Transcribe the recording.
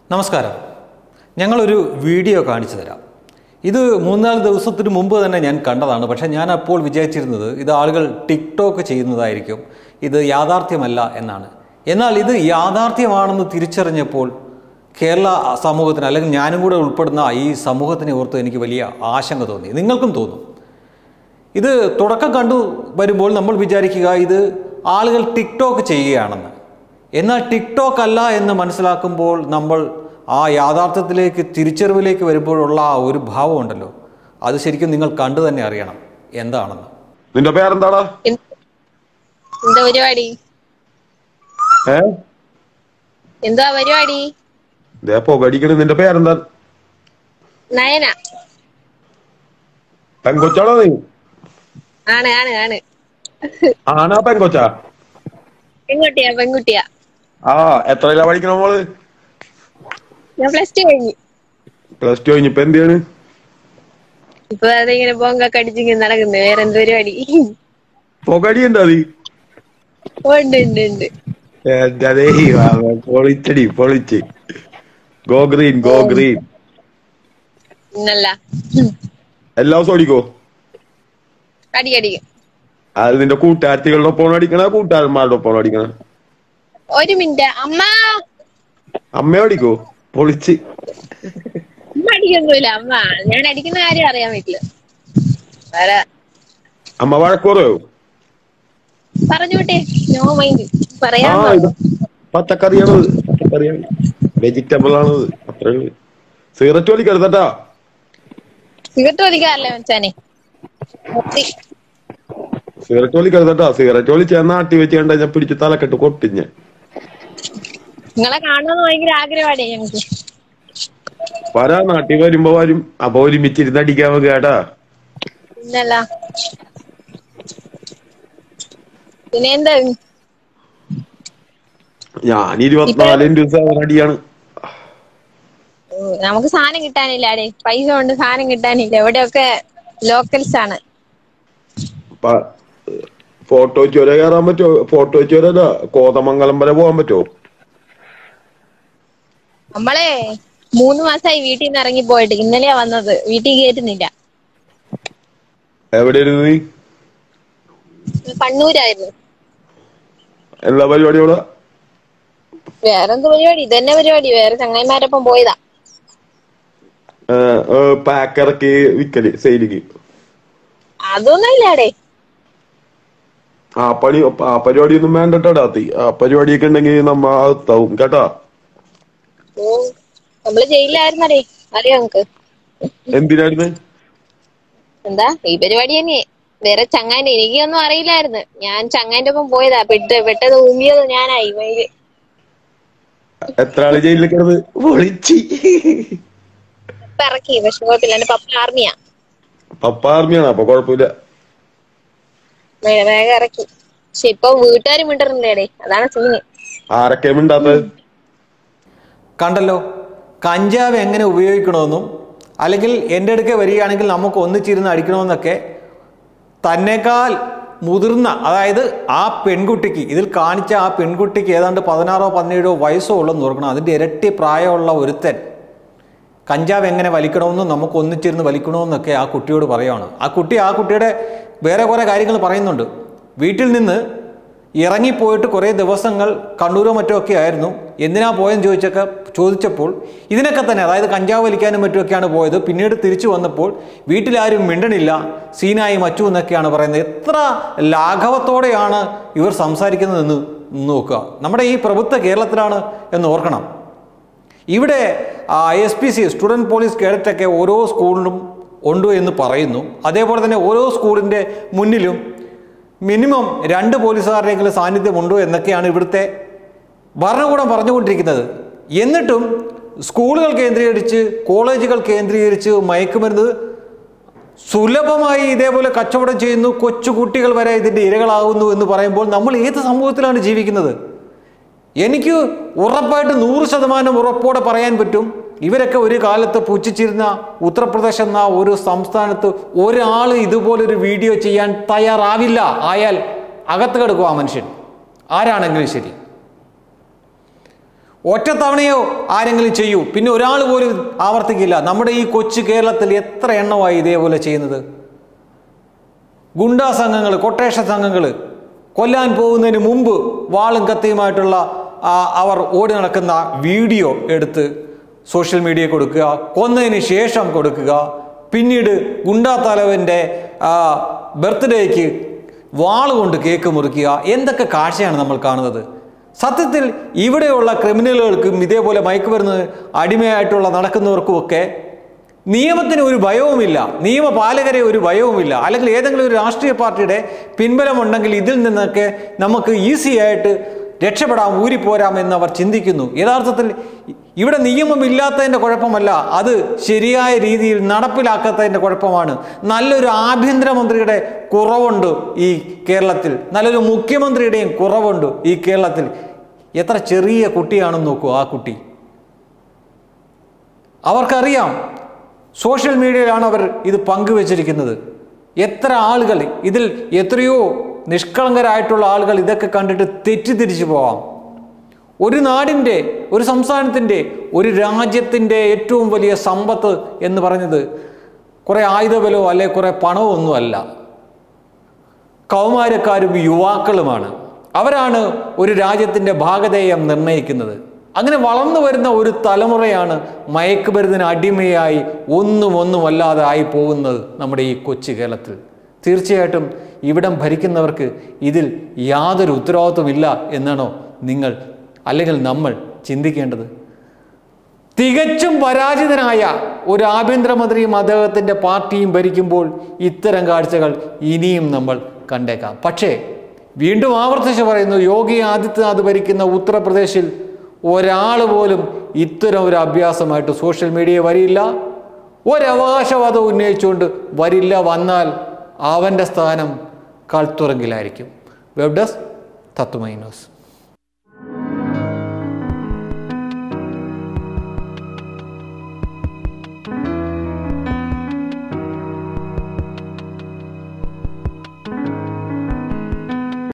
നമസ്കാരം ഞങ്ങളൊരു വീഡിയോ കാണിച്ചു തരാം ഇത് മൂന്നാല് ദിവസത്തിന് മുമ്പ് തന്നെ ഞാൻ കണ്ടതാണ് പക്ഷേ ഞാൻ അപ്പോൾ വിചാരിച്ചിരുന്നത് ഇത് ആളുകൾ ടിക്ടോക്ക് ചെയ്യുന്നതായിരിക്കും ഇത് യാഥാർത്ഥ്യമല്ല എന്നാണ് എന്നാൽ ഇത് യാഥാർത്ഥ്യമാണെന്ന് തിരിച്ചറിഞ്ഞപ്പോൾ കേരള സമൂഹത്തിന് അല്ലെങ്കിൽ ഞാനും കൂടെ ഉൾപ്പെടുന്ന ഈ സമൂഹത്തിനെ ഓർത്ത് എനിക്ക് വലിയ ആശങ്ക തോന്നി നിങ്ങൾക്കും തോന്നും ഇത് തുടക്കം കണ്ടു വരുമ്പോൾ നമ്മൾ വിചാരിക്കുക ഇത് ആളുകൾ ടിക്ടോക്ക് ചെയ്യുകയാണെന്ന് എന്നാൽ ടിക്ടോക്ക് അല്ല എന്ന് മനസ്സിലാക്കുമ്പോൾ നമ്മൾ ആ യാഥാർത്ഥ്യത്തിലേക്ക് തിരിച്ചറിവിലേക്ക് വരുമ്പോഴുള്ള ആ ഒരു ഭാവമുണ്ടല്ലോ അത് ശരിക്കും നിങ്ങൾ കണ്ടു തന്നെ അറിയണം എന്താണെന്ന് നിന്റെ പേരെന്താടാ എന്ത് എന്താ പരിപാടി ഏ എന്താ പരിപാടി ദേ പുകടിക്കണ് നിന്റെ പേരെന്താ നയന പെങ്കൊച്ചാണോ നീ ആണ് ആണ് ആണ് ആണാ പെങ്കൊച്ചാ പെൺകുട്ടിയാ പെൺകുട്ടിയാ ആ എത്രയിലാ പഠിക്കണ മോള് ഞാൻ പ്ലസ് ടു കഴിഞ്ഞു പ്ലസ് ടു കഴിഞ്ഞിപ്പോ എന്ത് ചെയ്യാണ് ഇപ്പൊ അതിങ്ങനെ ബോങ്കൊക്കെ അടിച്ചിങ്ങനെ നടക്കുന്നു വേറെ എന്ത് പരിപാടി പുകടി ഉണ്ടാ നീ ഉണ്ട് ഉണ്ട് ഉണ്ട് എന്റെ ദൈവമേ, പൊളിച്ചടി പൊളിച്ച് ഗോ ഗ്രീൻ ഗോ ഗ്രീൻ ഇന്നല്ല എല്ലാ ദിവസവും അടിക്കോ അടി അടിക്കും അത് നിന്റെ കൂട്ടുകാർത്തികളുടെ ഒപ്പം അടിക്കണ കൂട്ടുകാരന്മാരുടെ ഒപ്പം അടിക്കണ ഒരു മിനിറ്റ് അമ്മ അമ്മ അടിക്കോ പൊളിച്ച് അമ്മ അടിക്കൊന്നുമില്ല അമ്മ ഞാൻ അടിക്കുന്ന കാര്യം അറിയാൻ വീട്ടില് വേറെ അമ്മ വഴക്കുറയോ പറഞ്ഞോട്ടെ നോ മൈൻഡ് ആ പറയാൻ ഇത് പച്ചക്കറിയാണത് പച്ചക്കറിയാണ് വെജിറ്റബിൾ ആണത് അത്രേ ഉള്ളൂ സിഗരറ്റ് വലിക്കരുതട്ടാ സിഗരറ്റ് വലിക്കാറില്ലേ മച്ചാനെ നിർത്തി. സിഗരറ്റ് വലിക്കരുതട്ടാ സിഗരറ്റ് വലിച്ചാൽ നാട്ടി വെച്ച് കണ്ട ഞാൻ പിടിച്ച് തലക്കെട്ട് കൊട്ടിഞ്ഞ് നിങ്ങളെ കാണണമെന്ന് ഭയങ്കര ആഗ്രഹമാണ് ഞങ്ങക്ക് വരാ നാട്ടിൽ വരുമ്പോ വരും അപ്പൊ ഒരുമിച്ചിരുന്ന് അടിക്കാൻ കേട്ടാ പിന്നല്ല പിന്നെ എന്താ ഞാൻ ഇരുപത്തിനാല് ദിവസം അടിയാണ് ഉം, നമുക്ക് സാധനം കിട്ടാനില്ല അടേ പൈസ കൊണ്ട് സാധനം കിട്ടാനില്ല ഇവിടെയൊക്കെ ലോക്കൽസ് ആണ് ഫോട്ടോ ചോര കയറാൻ പറ്റുമോ ഫോട്ടോ ചോരല്ല കോതമംഗലം വരെ പോകാൻ പറ്റുമോ നമ്മളെ മൂന്ന് മാസമായി വീട്ടിൽ നിന്ന് ഇറങ്ങി പോയിട്ട് ഇന്നലെയാ വന്നത് വീട്ടിൽ കയറ്റുന്നില്ല എവിടെ ഇരുന്ന് നീ കണ്ണൂരായിരുന്നു എല്ലാ പരിപാടിയോടെ വേറെ എന്ത് പരിപാടി ഇതന്നെ പരിപാടി വേറെ ചങ്ങായിമാരൊപ്പം പോയതാ പാക്ക് ഇറക്കി വിക്കല് സെയിലിക്ക് അതൊന്നും ഇല്ല അടേ ആ പണി ആ പരിപാടിയൊന്നും വേണ്ടട്ടാ ആ പരിപാടിയൊക്കെ ഉണ്ടെങ്കിൽ നമ്മ അകത്താവും കേട്ടാ ഓ നമ്മള് ജയിലിലായിരുന്നടേ അറിയാം നമുക്ക് എന്തിനായിരുന്നു എന്താ ഈ പരിപാടി തന്നെ വേറെ ചങ്ങാന്റെ എനിക്കൊന്നും അറിയില്ലായിരുന്നു ഞാൻ ചങ്ങാന്റെ ഒപ്പം പോയതാ പെട്ട് പെട്ടത് ഊമിയത് ഞാനായി മയില് എത്ര ആള് ജയിലിൽ കിടന്ന് പൊളിച്ച് ഇപ്പൊ ഇറക്കി പക്ഷെ കുഴപ്പമില്ല എന്റെ പപ്പ ആർമിയാ പപ്പ ആർമിയാണ് അപ്പൊ കുഴപ്പമില്ല വേ- വേഗം ഇറക്കി പക്ഷെ ഇപ്പൊ വീട്ടുകാർ മിണ്ടറില്ലേടേ അതാണ് സീന് ആരൊക്കെ മിണ്ടാത്തത് കണ്ടല്ലോ കഞ്ചാവ് എങ്ങനെ ഉപയോഗിക്കണമെന്നും അല്ലെങ്കിൽ എൻ്റെ അടുക്കെ വരികയാണെങ്കിൽ നമുക്ക് ഒന്നിച്ചിരുന്ന് അടിക്കണമെന്നൊക്കെ തന്നേക്കാൾ മുതിർന്ന അതായത് ആ പെൺകുട്ടിക്ക് ഇതിൽ കാണിച്ച ആ പെൺകുട്ടിക്ക് ഏതാണ്ട് പതിനാറോ പതിനേഴോ വയസ്സോ ഉള്ളെന്ന് ഓർക്കണം അതിൻ്റെ ഇരട്ടി പ്രായമുള്ള ഒരുത്തൻ കഞ്ചാവ് എങ്ങനെ വലിക്കണമെന്നും നമുക്ക് ഒന്നിച്ചിരുന്ന് വലിക്കണമെന്നൊക്കെ ആ കുട്ടിയോട് പറയുകയാണ് ആ കുട്ടി ആ കുട്ടിയുടെ വേറെ കുറേ കാര്യങ്ങൾ പറയുന്നുണ്ട് വീട്ടിൽ നിന്ന് ഇറങ്ങിപ്പോയിട്ട് കുറേ ദിവസങ്ങൾ കണ്ണൂരോ മറ്റോ ഒക്കെ ആയിരുന്നു എന്തിനാ പോയെന്ന് ചോദിച്ചൊക്കെ ചോദിച്ചപ്പോൾ ഇതിനൊക്കെ തന്നെ അതായത് കഞ്ചാവ് വലിക്കാനും മറ്റുമൊക്കെയാണ് പോയത് പിന്നീട് തിരിച്ചു വന്നപ്പോൾ വീട്ടിലാരും മിണ്ടണില്ല സീനായി മച്ചു എന്നൊക്കെയാണ് പറയുന്നത് എത്ര ലാഘവത്തോടെയാണ് ഇവർ സംസാരിക്കുന്നതെന്ന് നോക്കുക നമ്മുടെ ഈ പ്രഭുത്വ കേരളത്തിലാണ് എന്ന് ഓർക്കണം ഇവിടെ S P C student police കേഡറ്റൊക്കെ ഓരോ സ്കൂളിലും ഉണ്ട് എന്ന് പറയുന്നു അതേപോലെ തന്നെ ഓരോ സ്കൂളിൻ്റെ മുന്നിലും മിനിമം രണ്ട് പോലീസുകാരുടെയെങ്കിലും സാന്നിധ്യമുണ്ടോ എന്നൊക്കെയാണ് ഇവിടുത്തെ ഭരണകൂടം പറഞ്ഞുകൊണ്ടിരിക്കുന്നത് എന്നിട്ടും സ്കൂളുകൾ കേന്ദ്രീകരിച്ച് കോളേജുകൾ കേന്ദ്രീകരിച്ച് മയക്കുമരുന്ന് സുലഭമായി ഇതേപോലെ കച്ചവടം ചെയ്യുന്നു കൊച്ചുകുട്ടികൾ വരെ ഇതിൻ്റെ ഇരകളാകുന്നു എന്ന് പറയുമ്പോൾ നമ്മൾ ഏത് സമൂഹത്തിലാണ് ജീവിക്കുന്നത് എനിക്ക് ഉറപ്പായിട്ട് നൂറ് ശതമാനം ഉറപ്പോടെ പറയാൻ പറ്റും ഇവരൊക്കെ ഒരു കാലത്ത് പുച്ഛിച്ചിരുന്ന ഉത്തർപ്രദേശ് എന്ന ഒരു സംസ്ഥാനത്ത് ഒരാൾ ഇതുപോലൊരു വീഡിയോ ചെയ്യാൻ തയ്യാറാവില്ല ആയാൽ അകത്ത് കിടക്കും ആ മനുഷ്യൻ ആരാണെങ്കിലും ശരി ഒറ്റത്തവണയോ ആരെങ്കിലും ചെയ്യൂ പിന്നെ ഒരാൾ പോലും ആവർത്തിക്കില്ല നമ്മുടെ ഈ കൊച്ചു കേരളത്തിൽ എത്ര എണ്ണമായി ഇതേപോലെ ചെയ്യുന്നത് ഗുണ്ടാ സംഘങ്ങൾ കൊട്ടേഷൻ സംഘങ്ങൾ കൊല്ലാൻ പോകുന്നതിന് മുമ്പ് വാളും കത്തിയുമായിട്ടുള്ള ആ, അവർ ഓടി നടക്കുന്ന വീഡിയോ എടുത്ത് സോഷ്യൽ മീഡിയ കൊടുക്കുക കൊന്നതിന് ശേഷം കൊടുക്കുക പിന്നീട് ഗുണ്ടാ തലവൻ്റെ ബർത്ത്ഡേക്ക് വാൾ കൊണ്ട് കേക്ക് മുറിക്കുക എന്തൊക്കെ കാഴ്ചയാണ് നമ്മൾ കാണുന്നത് സത്യത്തിൽ ഇവിടെയുള്ള ക്രിമിനലുകൾക്കും ഇതേപോലെ മയക്കുമരുന്ന് അടിമയായിട്ടുള്ള നടക്കുന്നവർക്കുമൊക്കെ നിയമത്തിന് ഒരു ഭയവുമില്ല നിയമപാലകരെ ഒരു ഭയവുമില്ല അല്ലെങ്കിൽ ഏതെങ്കിലും ഒരു രാഷ്ട്രീയ പാർട്ടിയുടെ പിൻബലമുണ്ടെങ്കിൽ ഇതിൽ നിന്നൊക്കെ നമുക്ക് ഈസി ആയിട്ട് രക്ഷപ്പെടാം ഊരിപ്പോരാം എന്ന് അവർ ചിന്തിക്കുന്നു യഥാർത്ഥത്തിൽ ഇവിടെ നിയമമില്ലാത്തതിൻ്റെ കുഴപ്പമല്ല അത് ശരിയായ രീതിയിൽ നടപ്പിലാക്കാത്തതിൻ്റെ കുഴപ്പമാണ് നല്ലൊരു ആഭ്യന്തരമന്ത്രിയുടെ കുറവുണ്ട് ഈ കേരളത്തിൽ നല്ലൊരു മുഖ്യമന്ത്രിയുടെയും കുറവുണ്ട് ഈ കേരളത്തിൽ എത്ര ചെറിയ കുട്ടിയാണെന്ന് നോക്കൂ ആ കുട്ടി അവർക്കറിയാം സോഷ്യൽ മീഡിയയിലാണ് അവർ ഇത് പങ്കുവച്ചിരിക്കുന്നത് എത്ര ആളുകൾ ഇതിൽ എത്രയോ നിഷ്കളങ്കരായിട്ടുള്ള ആളുകൾ ഇതൊക്കെ കണ്ടിട്ട് തെറ്റിദ്ധരിച്ചു പോവാം ഒരു നാടിൻ്റെ ഒരു സംസ്ഥാനത്തിൻ്റെ ഒരു രാജ്യത്തിൻ്റെ ഏറ്റവും വലിയ സമ്പത്ത് എന്ന് പറഞ്ഞത് കുറേ ആയുധബലമോ അല്ലെ കുറേ പണമോ ഒന്നുമല്ല കൗമാരക്കാരും യുവാക്കളുമാണ് അവരാണ് ഒരു രാജ്യത്തിൻ്റെ ഭാഗധേയം നിർണ്ണയിക്കുന്നത് അങ്ങനെ വളർന്നു വരുന്ന ഒരു തലമുറയാണ് മയക്കുമരുന്നിന് അടിമയായി ഒന്നും ഒന്നും അല്ലാതെ ആയി പോകുന്നത് നമ്മുടെ ഈ കൊച്ചു കേരളത്തിൽ തീർച്ചയായിട്ടും ഇവിടം ഭരിക്കുന്നവർക്ക് ഇതിൽ യാതൊരു ഉത്തരവാദിത്വമില്ല എന്നാണോ നിങ്ങൾ അല്ലെങ്കിൽ നമ്മൾ ചിന്തിക്കേണ്ടത് തികച്ചും പരാജിതനായ ഒരു ആഭ്യന്തരമന്ത്രിയും അദ്ദേഹത്തിൻ്റെ പാർട്ടിയും ഭരിക്കുമ്പോൾ ഇത്തരം കാഴ്ചകൾ ഇനിയും നമ്മൾ കണ്ടേക്കാം പക്ഷേ വീണ്ടും ആവർത്തിച്ച് പറയുന്നു യോഗി ആദിത്യനാഥ് ഭരിക്കുന്ന ഉത്തർപ്രദേശിൽ ഒരാൾ പോലും ഇത്തരം ഒരു അഭ്യാസമായിട്ട് സോഷ്യൽ മീഡിയ വരില്ല ഒരവകാശവാദം ഉന്നയിച്ചുകൊണ്ട് വരില്ല വന്നാൽ അവൻ്റെ സ്ഥാനം കൾത്തുറങ്കിലായിരിക്കും വെബ് ഡെസ്ക് തത്വമൈ ന്യൂസ്